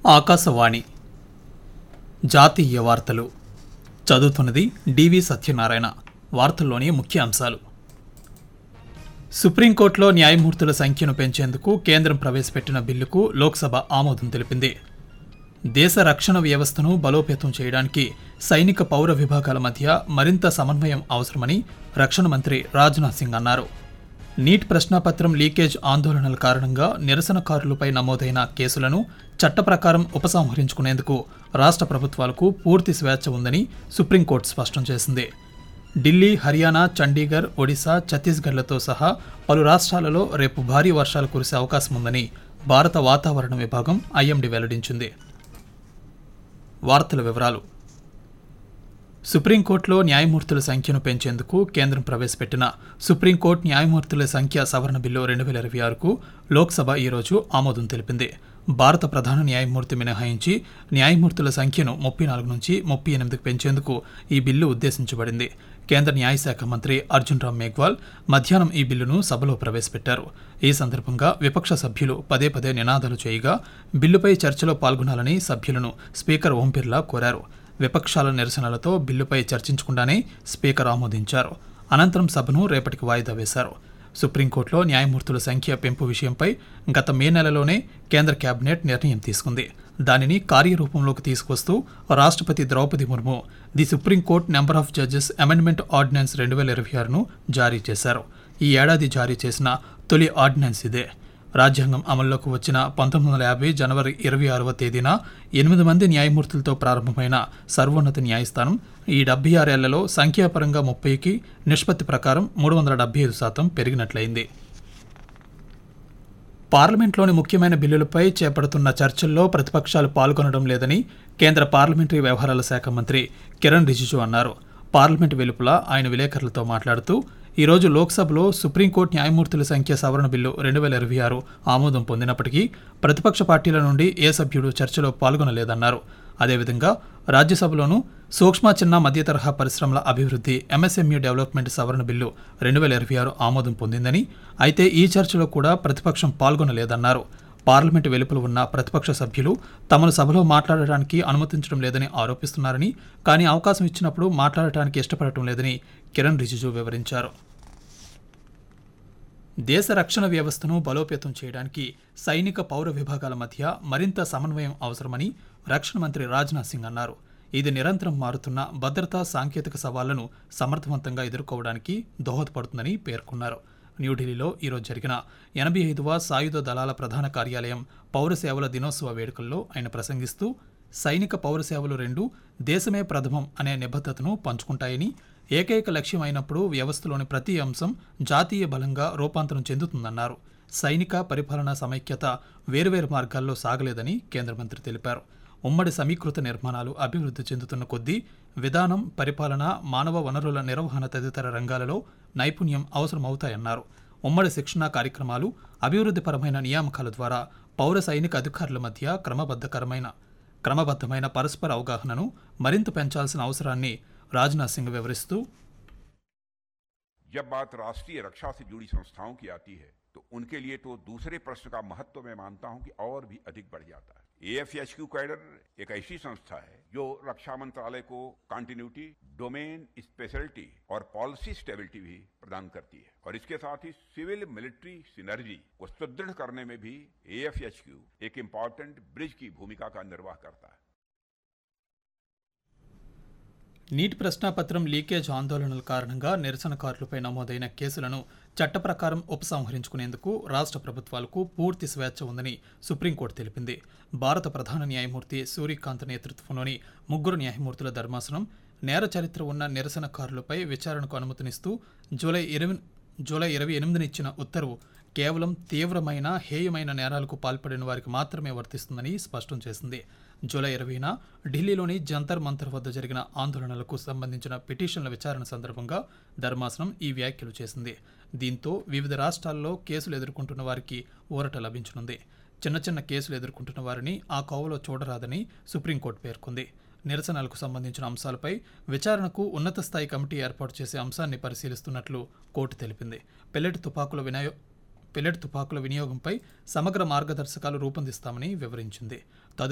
ఆకాశవాణి జాతీయ వార్తలు చదువుతున్నది డివి సత్యనారాయణ వార్తల్లోని ముఖ్య అంశాలు సుప్రీంకోర్టులో న్యాయమూర్తుల సంఖ్యను పెంచేందుకు కేంద్రం ప్రవేశపెట్టిన బిల్లుకు లోక్సభ ఆమోదం తెలిపింది దేశ రక్షణ వ్యవస్థను బలోపేతం చేయడానికి సైనిక పౌర విభాగాల మధ్య మరింత సమన్వయం అవసరమని రక్షణ మంత్రి రాజ్నాథ్ సింగ్ అన్నారు నీట్ ప్రశ్నాపత్రం లీకేజ్ ఆందోళనల కారణంగా నిరసనకారులపై నమోదైన కేసులను చట్ట ప్రకారం ఉపసంహరించుకునేందుకు రాష్ట్ర ప్రభుత్వాలకు పూర్తి స్వేచ్ఛ ఉందని సుప్రీంకోర్టు స్పష్టం చేసింది ఢిల్లీ హర్యానా చండీగఢ్ ఒడిశా ఛత్తీస్గఢ్లతో సహా పలు రాష్ట్రాలలో రేపు భారీ వర్షాలు కురిసే అవకాశం ఉందని భారత వాతావరణ విభాగం ఐఎండీ వెల్లడించింది వార్తల వివరాలు సుప్రీంకోర్టులో న్యాయమూర్తుల సంఖ్యను పెంచేందుకు కేంద్రం ప్రవేశపెట్టిన సుప్రీంకోర్టు న్యాయమూర్తుల సంఖ్య సవరణ బిల్లు రెండు వేల ఇరవై ఆరుకు లోక్సభ ఈరోజు ఆమోదం తెలిపింది భారత ప్రధాన న్యాయమూర్తి మినహాయించి న్యాయమూర్తుల సంఖ్యను ముప్పై నాలుగు నుంచి ముప్పై ఎనిమిదికి పెంచేందుకు ఈ బిల్లు ఉద్దేశించబడింది కేంద్ర న్యాయశాఖ మంత్రి అర్జున్ రామ్ మేఘ్వాల్ మధ్యాహ్నం ఈ బిల్లును సభలో ప్రవేశపెట్టారు ఈ సందర్భంగా విపక్ష సభ్యులు పదే పదే నినాదాలు చేయగా బిల్లుపై చర్చలో పాల్గొనాలని సభ్యులను స్పీకర్ ఓం బిర్లా కోరారు విపక్షాల నిరసనలతో బిల్లుపై చర్చించకుండానే స్పీకర్ ఆమోదించారు అనంతరం సభను రేపటికి వాయిదా వేశారు సుప్రీంకోర్టులో న్యాయమూర్తుల సంఖ్య పెంపు విషయంపై గత మే నెలలోనే కేంద్ర కేబినెట్ నిర్ణయం తీసుకుంది దానిని కార్యరూపంలోకి తీసుకొస్తూ రాష్ట్రపతి Droupadi Murmu the supreme court number of judges amendment ordinance రెండు వేల ఇరవై ఆరును జారీ చేశారు ఈ ఏడాది జారీ చేసిన తొలి ఆర్డినెన్స్ ఇదే రాజ్యాంగం అమల్లోకి వచ్చిన పంతొమ్మిది వందల యాభై జనవరి ఇరవై ఆరవ తేదీన ఎనిమిది మంది న్యాయమూర్తులతో ప్రారంభమైన సర్వోన్నత న్యాయస్థానం ఈ డెబ్బై ఆరేళ్లలో సంఖ్యాపరంగా ముప్పైకి నిష్పత్తి ప్రకారం మూడు వందల డెబ్బై ఐదు శాతం పెరిగినట్లయింది పార్లమెంట్లోని ముఖ్యమైన బిల్లులపై చేపడుతున్న చర్చల్లో ప్రతిపక్షాలు పాల్గొనడం లేదని కేంద్ర పార్లమెంటరీ వ్యవహారాల శాఖ మంత్రి కిరణ్ రిజిజు అన్నారు పార్లమెంటు వెలుపల ఆయన విలేకరులతో మాట్లాడుతూ ఈరోజు లోక్సభలో సుప్రీంకోర్టు న్యాయమూర్తుల సంఖ్య సవరణ బిల్లు రెండు వేల ఇరవై ఆరు ఆమోదం పొందినప్పటికీ ప్రతిపక్ష పార్టీల నుండి ఏ సభ్యుడు చర్చలో పాల్గొనలేదన్నారు అదేవిధంగా రాజ్యసభలోనూ సూక్ష్మ చిన్న మధ్య తరహా పరిశ్రమల అభివృద్ధి ఎంఎస్ఎంఈ డెవలప్మెంట్ సవరణ బిల్లు రెండు వేల ఇరవై ఆరు ఆమోదం పొందిందని అయితే ఈ చర్చలో కూడా ప్రతిపక్షం పాల్గొనలేదన్నారు పార్లమెంటు వెలుపల ఉన్న ప్రతిపక్ష సభ్యులు తమను సభలో మాట్లాడటానికి అనుమతించడం లేదని ఆరోపిస్తున్నారని కానీ అవకాశం ఇచ్చినప్పుడు మాట్లాడటానికి ఇష్టపడటం లేదని కిరణ్ రిజిజు వివరించారు దేశ రక్షణ వ్యవస్థను బలోపేతం చేయడానికి సైనిక పౌర విభాగాల మధ్య మరింత సమన్వయం అవసరమని రక్షణ మంత్రి రాజ్నాథ్ సింగ్ అన్నారు ఇది నిరంతరం మారుతున్న భద్రతా సాంకేతిక సవాళ్లను సమర్థవంతంగా ఎదుర్కోవడానికి దోహదపడుతుందని పేర్కొన్నారు న్యూఢిల్లీలో ఈరోజు జరిగిన ఎనభై ఐదవ సాయుధ దళాల ప్రధాన కార్యాలయం పౌర సేవల దినోత్సవ వేడుకల్లో ఆయన ప్రసంగిస్తూ సైనిక పౌర సేవలు రెండు దేశమే ప్రథమం అనే నిబద్ధతను పంచుకుంటాయని ఏకైక లక్ష్యం అయినప్పుడు వ్యవస్థలోని ప్రతి అంశం జాతీయ బలంగా రూపాంతరం చెందుతుందన్నారు సైనిక పరిపాలనా సమైక్యత వేరువేరు మార్గాల్లో సాగలేదని కేంద్ర మంత్రి తెలిపారు ఉమ్మడి సమీకృత నిర్మాణాలు అభివృద్ధి చెందుతున్న కొద్దీ విధానం పరిపాలన మానవ వనరుల నిర్వహణ తదితర రంగాలలో నైపుణ్యం అవసరమవుతాయన్నారు ఉమ్మడి శిక్షణా కార్యక్రమాలు అభివృద్ధిపరమైన నియామకాల ద్వారా పౌర సైనిక అధికారుల మధ్య క్రమబద్ధకరమైన క్రమబద్ధమైన పరస్పర అవగాహనను మరింత పెంచాల్సిన అవసరాన్ని రాజ్నాథ్ సింగ్ వివరిస్తూ जब बात राष्ट्रीय रक्षा से जुड़ी संस्थाओं की आती है तो उनके लिए तो दूसरे प्रश्न का महत्व मैं मानता हूं कि और भी अधिक बढ़ जाता है एएफएचक्यू कैडर एक ऐसी संस्था है जो रक्षा मंत्रालय को कंटिन्यूटी डोमेन स्पेशलिटी और पॉलिसी स्टेबिलिटी भी प्रदान करती है और इसके साथ ही सिविल मिलिट्री सिनर्जी को सुदृढ़ करने में भी एएफएचक्यू एक इम्पॉर्टेंट ब्रिज की भूमिका का निर्वाह करता है నీట్ ప్రశ్నాపత్రం లీకేజ్ ఆందోళనల కారణంగా నిరసనకారులపై నమోదైన కేసులను చట్ట ప్రకారం ఉపసంహరించుకునేందుకు రాష్ట్ర ప్రభుత్వాలకు పూర్తి స్వేచ్ఛ ఉందని సుప్రీంకోర్టు తెలిపింది భారత ప్రధాన న్యాయమూర్తి సూర్యకాంత్ నేతృత్వంలోని ముగ్గురు న్యాయమూర్తుల ధర్మాసనం నేర చరిత్ర ఉన్న నిరసనకారులపై విచారణకు అనుమతినిస్తూ జూలై ఇరవై జూలై ఇరవై ఎనిమిదిన ఇచ్చిన ఉత్తర్వు కేవలం తీవ్రమైన హేయమైన నేరాలకు పాల్పడిన వారికి మాత్రమే వర్తిస్తుందని స్పష్టం చేసింది జూలై ఇరవైన ఢిల్లీలోని జంతర్ మంతర్ వద్ద జరిగిన ఆందోళనలకు సంబంధించిన పిటిషన్ల విచారణ సందర్భంగా ధర్మాసనం ఈ వ్యాఖ్యలు చేసింది దీంతో వివిధ రాష్ట్రాల్లో కేసులు ఎదుర్కొంటున్న వారికి ఊరట లభించనుంది చిన్న చిన్న కేసులు ఎదుర్కొంటున్న వారిని ఆ కోవలో చూడరాదని సుప్రీంకోర్టు పేర్కొంది నిరసనలకు సంబంధించిన అంశాలపై విచారణకు ఉన్నత స్థాయి కమిటీ ఏర్పాటు చేసే అంశాన్ని పరిశీలిస్తున్నట్లు కోర్టు తెలిపింది పెల్లెట్ తుపాకుల వినియో పెల్లెట్ తుపాకుల వినియోగంపై సమగ్ర మార్గదర్శకాలు రూపొందిస్తామని వివరించింది తదు